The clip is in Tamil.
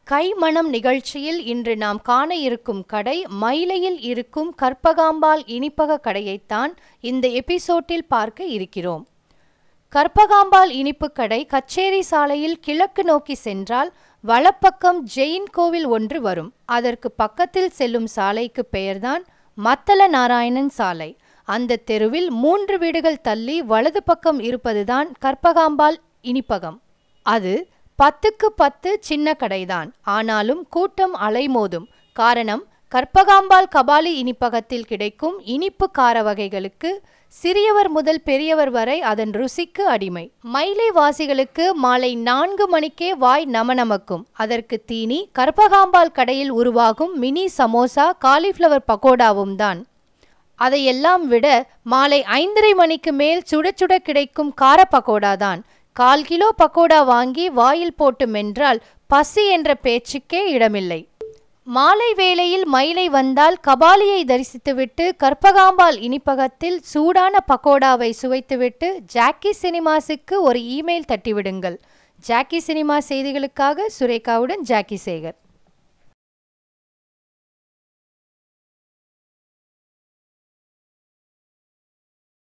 கைமணம் நிகழ்ச்சியில் இன்று நாம் காண இருக்கும் கடை மயிலையில் இருக்கும் கற்பகாம்பாள் இனிப்பக கடையைத்தான் இந்த எபிசோட்டில் பார்க்க இருக்கிறோம் கற்பகாம்பாள் இனிப்பு கடை கச்சேரி சாலையில் கிழக்கு நோக்கி சென்றால் வலப்பக்கம் ஜெயின் கோவில் ஒன்று வரும் அதற்கு பக்கத்தில் செல்லும் சாலைக்கு பெயர்தான் மத்தள நாராயணன் சாலை அந்த தெருவில் மூன்று வீடுகள் தள்ளி வலது பக்கம் இருப்பதுதான் கற்பகாம்பாள் இனிப்பகம் அது பத்துக்கு பத்து சின்ன கடைதான் ஆனாலும் கூட்டம் அலைமோதும் காரணம் கற்பகாம்பாள் கபாலி இனிப்பகத்தில் கிடைக்கும் இனிப்பு கார வகைகளுக்கு சிறியவர் முதல் பெரியவர் வரை அதன் ருசிக்கு அடிமை மயிலை வாசிகளுக்கு மாலை நான்கு மணிக்கே வாய் நமநமக்கும் அதற்கு தீனி கற்பகாம்பாள் கடையில் உருவாகும் மினி சமோசா காலிஃப்ளவர் பக்கோடாவும் தான் அதையெல்லாம் விட மாலை ஐந்தரை மணிக்கு மேல் சுட சுட கிடைக்கும் கார பக்கோடா தான் கால் கிலோ பக்கோடா வாங்கி வாயில் போட்டு மென்றால் பசி என்ற பேச்சுக்கே இடமில்லை மாலை வேளையில் மயிலை வந்தால் கபாலியை தரிசித்துவிட்டு கற்பகாம்பாள் இனிப்பகத்தில் சூடான பக்கோடாவை சுவைத்துவிட்டு ஜாக்கி சினிமாஸுக்கு ஒரு இமெயில் தட்டிவிடுங்கள் ஜாக்கி சினிமா செய்திகளுக்காக சுரேகாவுடன் ஜாக்கி சேகர்